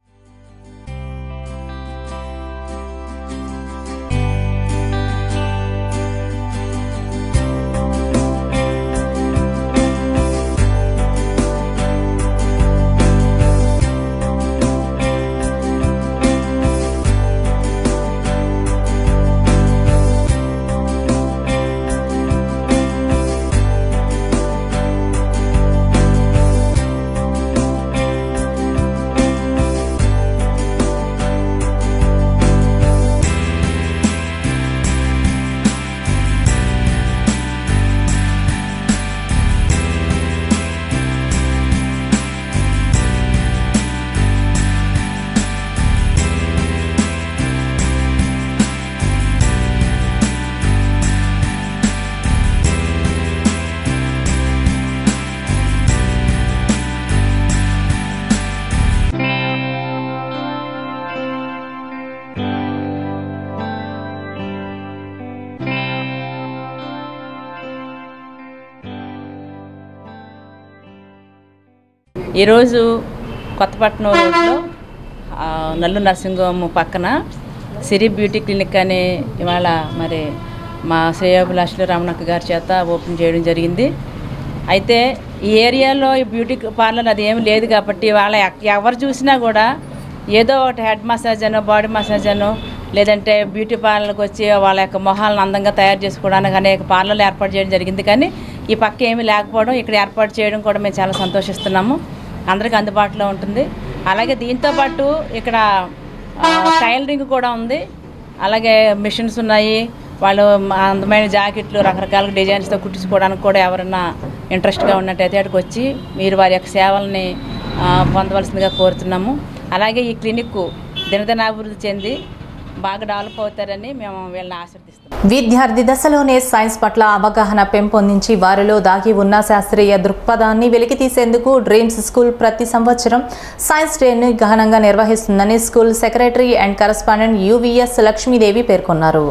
ఈరోజు కొత్తపట్నం రోడ్లో ఆ, నల్లు నరసింహం పక్కన సిరి బ్యూటీ క్లినిక్ అని ఇవాళ మరి మా శ్రేయోభిలాషులు రమణక్క గారి చేత ఓపెన్ చేయడం జరిగింది అయితే ఈ ఏరియాలో ఈ బ్యూటీ పార్లర్ అది ఏమి లేదు కాబట్టి వాళ్ళ ఎక్- ఎవరు చూసినా కూడా ఏదో ఒకటి హెడ్ మసాజ్ అనో బాడీ మసాజ్ అనో లేదంటే బ్యూటీ పార్లర్కి వచ్చి వాళ్ళ యొక్క మొహాలను అందంగా తయారు చేసుకోవడానికి అనేక పార్లర్లు ఏర్పాటు చేయడం జరిగింది కానీ ఈ పక్క ఏమీ లేకపోవడం ఇక్కడ ఏర్పాటు చేయడం కూడా మేము చాలా సంతోషిస్తున్నాము అందరికీ అందుబాటులో ఉంటుంది అలాగే దీంతో పాటు ఇక్కడ ఆ, టైలరింగ్ కూడా ఉంది అలాగే మిషన్స్ ఉన్నాయి వాళ్ళు మ- అందమైన జాకెట్లు రకరకాల డిజైన్స్తో కుట్టించుకోవడానికి కూడా ఎవరైనా ఇంట్రెస్ట్గా ఉన్నట్టయితే అక్కడికి వచ్చి మీరు వారి యొక్క సేవల్ని ఆ, పొందవలసిందిగా కోరుతున్నాము అలాగే ఈ క్లినిక్ దినదినాభివృద్ధి చెంది బాగా డెవలప్ అవుతారని మేము వీళ్ళని ఆశీర్దిస్తున్నాం విద్యార్థి దశలోనే సైన్స్ పట్ల అవగాహన పెంపొందించి వారిలో దాగి ఉన్న శాస్త్రీయ దృక్పథాన్ని వెలికితీసేందుకు డ్రీమ్స్ స్కూల్ ప్రతి సంవత్సరం సైన్స్ డేను ఘనంగా నిర్వహిస్తుందని school secretary and correspondent UVS Lakshmidevi పేర్కొన్నారు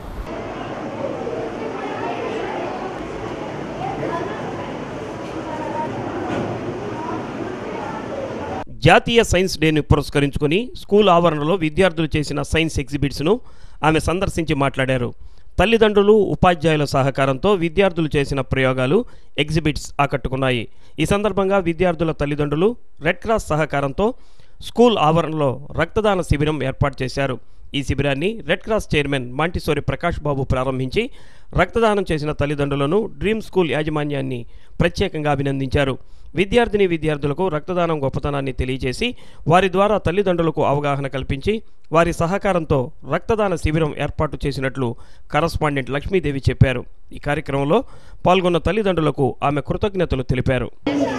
జాతీయ సైన్స్ డేని పురస్కరించుకొని స్కూల్ ఆవరణలో విద్యార్థులు చేసిన సైన్స్ ఎగ్జిబిట్స్ను ఆమె సందర్శించి మాట్లాడారు తల్లిదండ్రులు ఉపాధ్యాయుల సహకారంతో విద్యార్థులు చేసిన ప్రయోగాలు ఎగ్జిబిట్స్ ఆకట్టుకున్నాయి ఈ సందర్భంగా విద్యార్థుల తల్లిదండ్రులు రెడ్ క్రాస్ సహకారంతో స్కూల్ ఆవరణలో రక్తదాన శిబిరం ఏర్పాటు చేశారు ఈ శిబిరాన్ని red cross chairman Montessori Prakash Babu ప్రారంభించి రక్తదానం చేసిన తల్లిదండ్రులను డ్రీమ్ స్కూల్ యాజమాన్యాన్ని ప్రత్యేకంగా అభినందించారు విద్యార్థిని విద్యార్థులకు రక్తదానం గొప్పతనాన్ని తెలియజేసి వారి ద్వారా తల్లిదండ్రులకు అవగాహన కల్పించి వారి సహకారంతో రక్తదాన శిబిరం ఏర్పాటు చేసినట్లు కరస్పాండెంట్ లక్ష్మీదేవి చెప్పారు ఈ కార్యక్రమంలో పాల్గొన్న తల్లిదండ్రులకు ఆమె కృతజ్ఞతలు తెలిపారు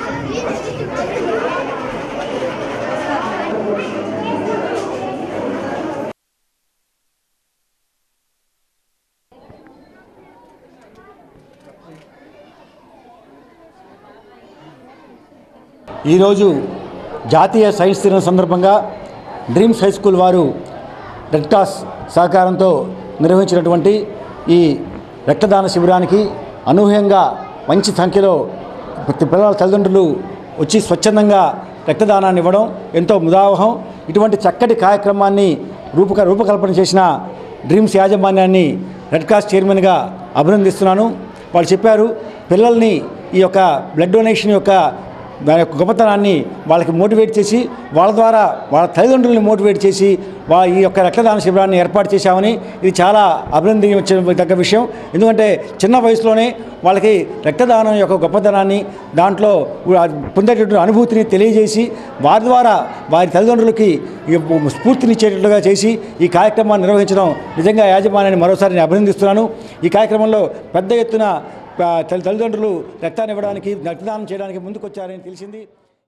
ఈరోజు జాతీయ సైన్స్ దినం సందర్భంగా డ్రీమ్స్ హై స్కూల్ వారు రెడ్ క్రాస్ సహకారంతో నిర్వహించినటువంటి ఈ రక్తదాన శిబిరానికి అనూహ్యంగా మంచి సంఖ్యలో ప్రతి పిల్లల తల్లిదండ్రులు వచ్చి స్వచ్ఛందంగా రక్తదానాన్ని ఇవ్వడం ఎంతో ముదావహం ఇటువంటి చక్కటి కార్యక్రమాన్ని రూపక రూపకల్పన చేసిన డ్రీమ్స్ యాజమాన్యాన్ని రెడ్ క్రాస్ చైర్మన్గా అభినందిస్తున్నాను వాళ్ళు చెప్పారు పిల్లల్ని ఈ యొక్క బ్లడ్ డొనేషన్ యొక్క దాని యొక్క గొప్పతనాన్ని వాళ్ళకి మోటివేట్ చేసి వాళ్ళ ద్వారా వాళ్ళ తల్లిదండ్రుల్ని మోటివేట్ చేసి వా ఈ యొక్క రక్తదాన శిబిరాన్ని ఏర్పాటు చేశామని ఇది చాలా అభినందించదగ్గ విషయం ఎందుకంటే చిన్న వయసులోనే వాళ్ళకి రక్తదానం యొక్క గొప్పతనాన్ని దాంట్లో పొందేటటువంటి అనుభూతిని తెలియజేసి వారి ద్వారా వారి తల్లిదండ్రులకి ఈ స్ఫూర్తినిచ్చేటట్లుగా చేసి ఈ కార్యక్రమాన్ని నిర్వహించడం నిజంగా యాజమాన్యాన్ని మరోసారి నేను అభినందిస్తున్నాను ఈ కార్యక్రమంలో పెద్ద ఎత్తున ఆ, తల్లి- తల్లిదండ్రులు రక్తాన్ని ఇవ్వడానికి రక్తదానం చేయడానికి ముందుకొచ్చారని తెలిసింది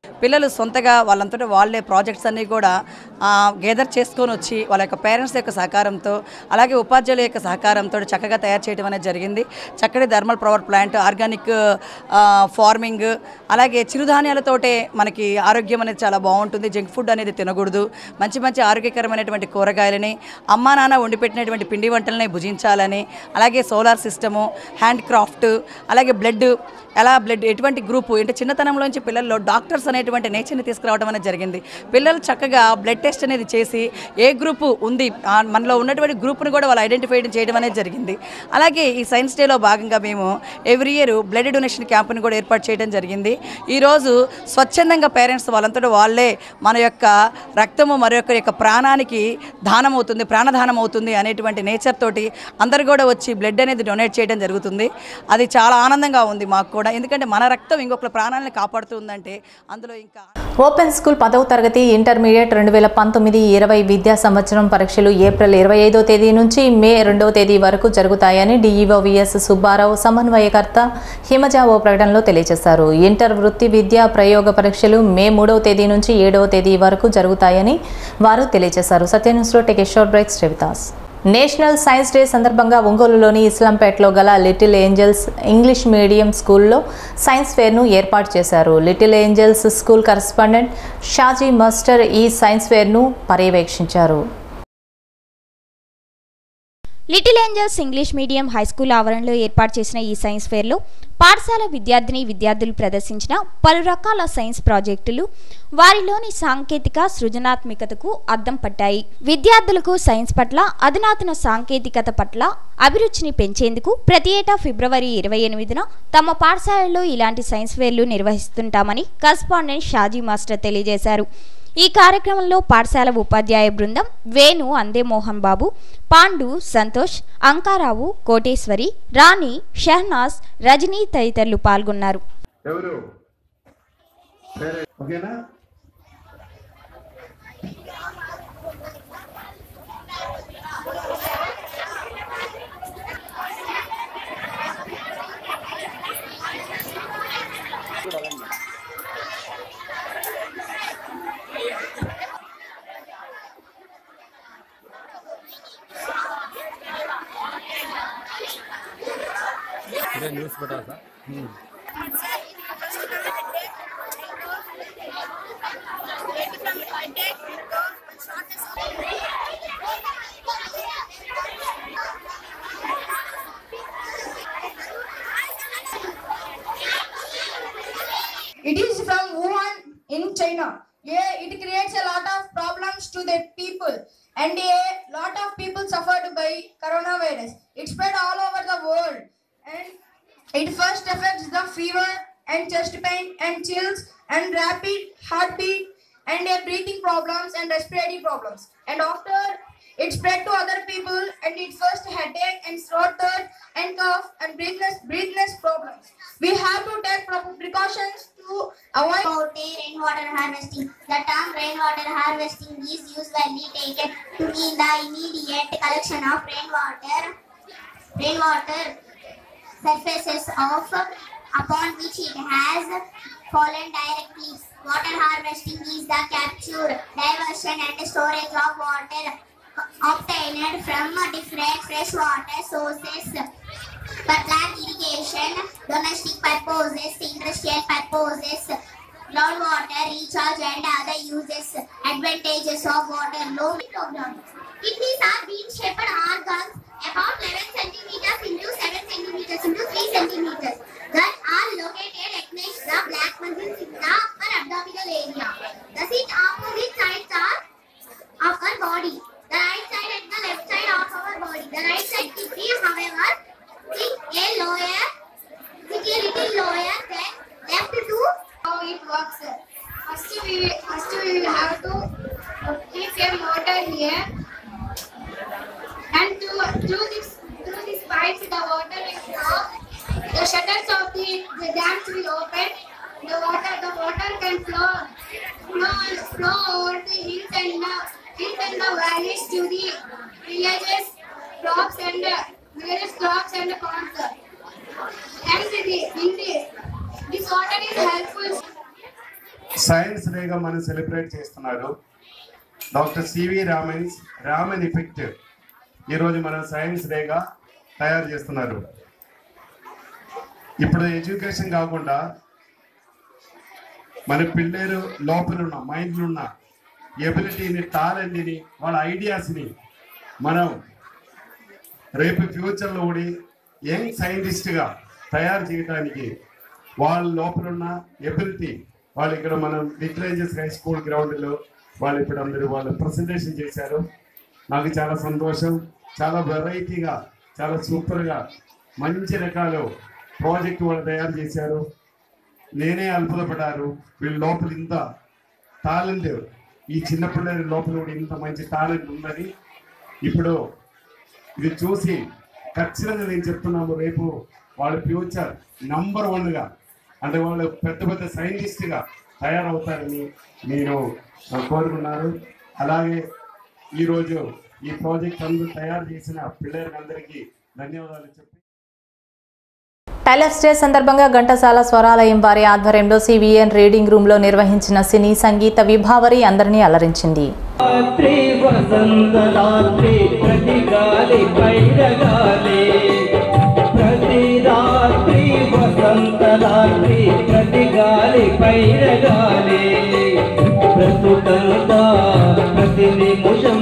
పిల్లలు సొంతగా వాళ్ళంతటా వాళ్ళే ప్రాజెక్ట్స్ అన్నీ కూడా గేదర్ చేసుకొని వచ్చి వాళ్ళ యొక్క పేరెంట్స్ యొక్క సహకారంతో అలాగే ఉపాధ్యాయుల యొక్క సహకారంతో చక్కగా తయారు చేయడం అనేది జరిగింది చక్కటి thermal power plant organic farming అలాగే చిరుధాన్యాలతోటే మనకి ఆరోగ్యం అనేది చాలా బాగుంటుంది జంక్ ఫుడ్ అనేది తినకూడదు మంచి మంచి ఆరోగ్యకరమైనటువంటి కూరగాయలని అమ్మా నాన్న వండి పెట్టినటువంటి పిండి వంటలని భుజించాలని అలాగే సోలార్ సిస్టము హ్యాండ్ క్రాఫ్ట్ అలాగే బ్లడ్ ఎలా బ్లడ్ ఎటువంటి గ్రూపు అంటే చిన్నతనంలోంచి పిల్లల్లో డాక్టర్స్ అనేటువంటి నేచర్ని తీసుకురావడం అనేది జరిగింది పిల్లలు చక్కగా బ్లడ్ టెస్ట్ అనేది చేసి ఏ గ్రూపు ఉంది ఆ మనలో ఉన్నటువంటి గ్రూప్ని కూడా వాళ్ళు ఐడెంటిఫై చేయడం అనేది జరిగింది అలాగే ఈ సైన్స్ డేలో భాగంగా మేము ఎవ్రీ ఇయర్ బ్లడ్ డొనేషన్ క్యాంప్ని కూడా ఏర్పాటు చేయడం జరిగింది ఈరోజు స్వచ్ఛందంగా పేరెంట్స్ వాళ్ళంతటా వాళ్ళే మన యొక్క రక్తము మరొక యొక్క ప్రాణానికి దానం అవుతుంది ప్రాణదానం అవుతుంది అనేటువంటి నేచర్ తోటి అందరు కూడా వచ్చి బ్లడ్ అనేది డొనేట్ చేయడం జరుగుతుంది అది చాలా ఆనందంగా ఉంది మాకు కూడా ఎందుకంటే మన రక్తం ఇంకొకరి ప్రాణాలను కాపాడుతుందంటే అందులో ఇంకా ఓపెన్ స్కూల్ పదవ తరగతి ఇంటర్మీడియట్ రెండు వేల పంతొమ్మిది ఇరవై విద్యా సంవత్సరం పరీక్షలు ఏప్రిల్ ఇరవై ఐదో తేదీ నుంచి మే రెండవ తేదీ వరకు జరుగుతాయని డీఈఓ విఎస్ సుబ్బారావు సమన్వయకర్త హిమజ ఓ ప్రకటనలో తెలియజేశారు ఇంటర్ వృత్తి విద్యా ప్రయోగ పరీక్షలు మే మూడవ తేదీ నుంచి ఏడవ తేదీ వరకు జరుగుతాయని వారు తెలియజేశారు సత్యన్యూస్లో take short breaks Ravidas national science day సందర్భంగా ఒంగోలులోని ఇస్లాంపేటలో గల లిటిల్ ఏంజల్స్ ఇంగ్లీష్ మీడియం స్కూల్లో సైన్స్ ఫేర్ను ఏర్పాటు చేశారు little angels school correspondent Shaji master ఈ సైన్స్ ఫేర్ను పర్యవేక్షించారు little angels English medium high school ఆవరణలో ఏర్పాటు చేసిన ఈ సైన్స్ ఫేర్లో పాఠశాల విద్యార్థిని విద్యార్థులు ప్రదర్శించిన పలు రకాల సైన్స్ ప్రాజెక్టులు వారిలోని సాంకేతిక సృజనాత్మకతకు అద్దం పట్టాయి విద్యార్థులకు సైన్స్ పట్ల అధునాతన సాంకేతికత పట్ల అభిరుచిని పెంచేందుకు ప్రతి ఏటా ఫిబ్రవరి ఇరవై ఎనిమిదిన తమ పాఠశాలలో ఇలాంటి సైన్స్ ఫేర్లు నిర్వహిస్తుంటామని కరస్పాండెంట్ షాజీ మాస్టర్ తెలియజేశారు ఈ కార్యక్రమంలో పాఠశాల ఉపాధ్యాయ బృందం వేణు అందే మోహన్ బాబు పాండు సంతోష్ అంకారావు కోటేశ్వరి రాణి షహనాజ్ రజనీ తదితరులు పాల్గొన్నారు ఎవరు సరే ఓకేనా न्यूज़ बता था It is from Wuhan in China. Yeah, it creates a lot of problems to the people, and a lot of people suffered by coronavirus. It spread all over the world, and it first affects the fever and chest pain and chills and rapid heartbeat and uh, breathing problems and respiratory problems. And after it spread to other people and it first headache and throat third and cough and breathless breathless problems. We have to take proper precautions to avoid About the rainwater harvesting. The term rainwater harvesting is usually taken to mean the immediate collection of rainwater, rainwater surfaces of upon which it has fallen directly. Water harvesting is the capture, diversion and storage of water obtained from different freshwater sources for plant irrigation, domestic purposes, industrial purposes, groundwater recharge and other uses. Advantages of water low program. Kidneys are bean-shaped organs about 11 centimeters into 7 centimeters into 3 centimeters that are located amidst the black muscles in the upper abdominal area. The seat opposite sides are of our body. The right side and the left side of our body. The right side kidney, however, is a lower, is a little lower than left two. how it works. First we first we will have to keep a motor here, and through, through this through these pipes the water will flow. The shutters of the, the dams will open. The water the water can flow flow flow over the hills and the hills and the valleys to the villages, crops and uh, villages crops and ponds. And the, in the this water is helpful science డేగా మనం సెలబ్రేట్ చేస్తున్నారు doctor CV Raman Raman effect ఈరోజు మనం సైన్స్ డేగా తయారు చేస్తున్నారు ఇప్పుడు ఎడ్యుకేషన్ కాకుండా మన పిల్లలు లోపల ఉన్న మైండ్లో ఉన్న ఎబిలిటీని టాలెంట్ని వాళ్ళ ఐడియాస్ని మనం రేపు ఫ్యూచర్లో కూడా యంగ్ సైంటిస్ట్గా తయారు చేయడానికి వాళ్ళ లోపల ఉన్న ఎబిలిటీ వాళ్ళు ఇక్కడ మనం లిటరేచర్స్ హై స్కూల్ గ్రౌండ్లో వాళ్ళు ఇప్పుడు అందరూ వాళ్ళు ప్రజెంటేషన్ చేశారు నాకు చాలా సంతోషం చాలా వెరైటీగా చాలా సూపర్గా మంచి రకాలు ప్రాజెక్ట్ వాళ్ళు తయారు చేశారు నేనే అద్భుతపడ్డారు వీళ్ళ లోపల ఇంత టాలెంట్ ఈ చిన్న పిల్లల లోపల కూడా ఇంత మంచి టాలెంట్ ఉందని ఇప్పుడు ఇది చూసి ఖచ్చితంగా నేను చెప్తున్నాము రేపు వాళ్ళ ఫ్యూచర్ నంబర్ వన్గా అంటే వాళ్ళు పెద్ద పెద్ద సైంటిస్ట్గా తయారవుతారని నేను కోరుకున్నారు అలాగే ఈరోజు ఈ ప్రాజెక్ట్ అందరూ తయారు చేసిన పిల్లలందరికీ ధన్యవాదాలు చెప్పి టైలర్స్ డే సందర్భంగా ఘంటసాల స్వరాలయం వారి ఆధ్వర్యంలో సివిఎన్ రీడింగ్ రూమ్ లో నిర్వహించిన సినీ సంగీత విభావరి అందరినీ అలరించింది రాత్రి వసంత రాత్రి ప్రతి గాలి పైరగాలి ప్రతి రాత్రి వసంత రాత్రి ప్రతి గాలి పైరగాలి బ్రతుకంతా ప్రతి నిమిషం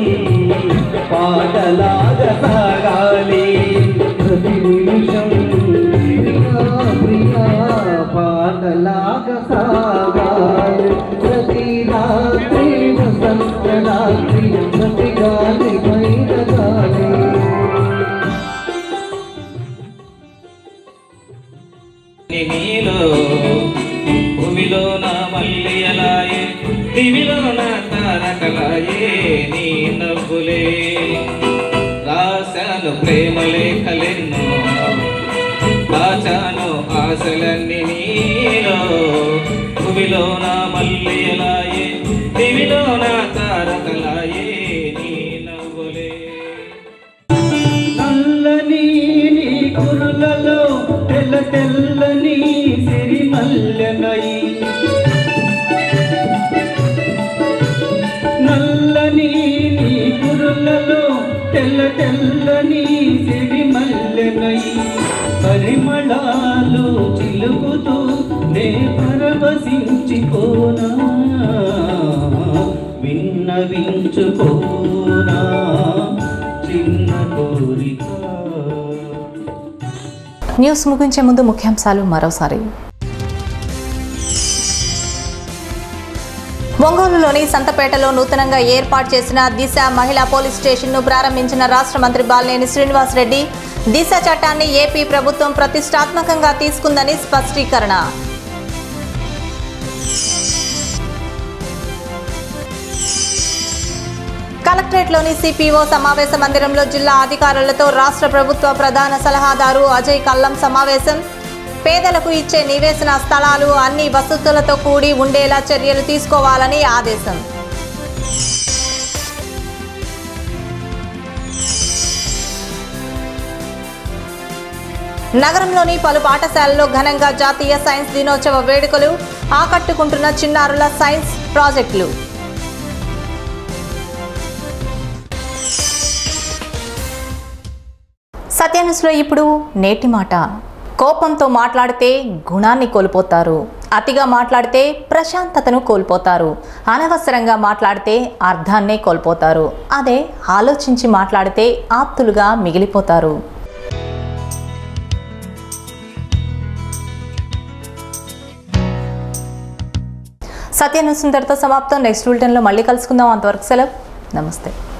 పాటలాగా సాగాలి ప్రతి నిమిషం ప్రియా ప్రియా పాటలాగా సాగాలి ప్రతి రాత్రి వసంత రాత్రి ప్రతి గాలి పైరగాలి నీలో భూమిలో నా మల్లి అలాయే దివిలో నా తారకలాయే నీ నవ్వులే రాశాను ప్రేమ లేఖలెన్నో దాచాను ఆశలన్నీ నీలో భూమిలో నా మల్లి అలాయే దివిలో నా తారకలాయే నీ నవ్వులే నల్లని నీ కురులలో తెల్ల తెల్లని సిరిమల్లెనై నల్లని నీ కురులలో తెల్ల తెల్లని సిరిమల్లెనై పరిమళాలు చిలుకుతూ నే పరవశించిపోనా విన్నవించుకోనా చిన్న కోరిక న్యూస్ ముగించే ముందు ముఖ్యాంశాలు మరోసారి ఒంగోలులోని సంతపేటలో నూతనంగా ఏర్పాటు చేసిన దిశ మహిళా పోలీస్ స్టేషన్ను ప్రారంభించిన రాష్ట్ర మంత్రి బాలినేని శ్రీనివాస్ రెడ్డి దిశ చట్టాన్ని ఏపీ ప్రభుత్వం ప్రతిష్టాత్మకంగా తీసుకుందని స్పష్టీకరణ కలెక్టరేట్లోని సిపిఓ సమావేశ మందిరంలో జిల్లా అధికారులతో రాష్ట్ర ప్రభుత్వ ప్రధాన సలహాదారు అజయ్ కల్లం సమావేశం పేదలకు ఇచ్చే నివేశన స్థలాలు అన్ని వసతులతో కూడి ఉండేలా చర్యలు తీసుకోవాలని ఆదేశం నగరంలోని పలు పాఠశాలల్లో ఘనంగా జాతీయ సైన్స్ దినోత్సవ వేడుకలు ఆకట్టుకుంటున్న చిన్నారుల సైన్స్ ప్రాజెక్టులు సత్యాన్యూస్లో ఇప్పుడు నేటి మాట కోపంతో మాట్లాడితే గుణాన్ని కోల్పోతారు అతిగా మాట్లాడితే ప్రశాంతతను కోల్పోతారు అనవసరంగా మాట్లాడితే అర్థాన్నే కోల్పోతారు అదే ఆలోచించి మాట్లాడితే ఆప్తులుగా మిగిలిపోతారు సత్యాన్యూస్ ఇంతటితో సమాప్తం నెక్స్ట్ బులెటిన్లో మళ్ళీ కలుసుకుందాం అంతవరకు సెలవు నమస్తే